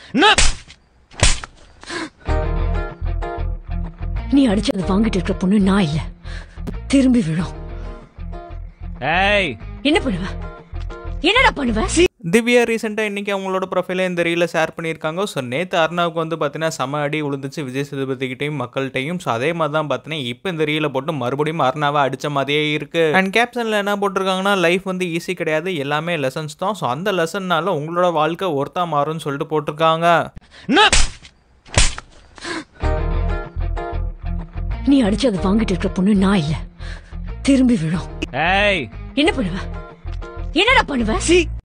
நீ அடிச்சதை வாங்கிட்டு இருக்கிற பொண்ணு நான் இல்ல திரும்பி விழும் ஏய் என்ன பண்ணுவ என்னடா பண்ணுவ திவ்யா ரீசெண்டாக இன்றைக்கி அவங்களோட ப்ரொஃபைலை இந்த ரீலில் ஷேர் பண்ணியிருக்காங்க ஸோ நேற்று அர்ணாவுக்கு வந்து பார்த்தீங்கன்னா செம அடி விழுந்துச்சு விஜய் சேதுபதிக்கிட்டையும் மக்கள்கிட்டையும் ஸோ அதே மாதிரி தான் பார்த்தீங்கன்னா இப்போ இந்த ரீலை போட்டு மறுபடியும் அர்ணாவை அடித்த மாதிரியே இருக்குது அண்ட் கேப்ஷனில் என்ன போட்டிருக்காங்கன்னா லைஃப் வந்து ஈஸி கிடையாது எல்லாமே லெசன்ஸ் தான் ஸோ அந்த லெசன்னால உங்களோட வாழ்க்கை ஒருத்தா மாறும்னு சொல்லிட்டு போட்டிருக்காங்க நீ அடிச்சதை வாங்கிட்டு இருக்கிற பொண்ணு நான் இல்ல திரும்பி விழும் ஏய் என்ன பண்ணுவ என்னடா பண்ணுவ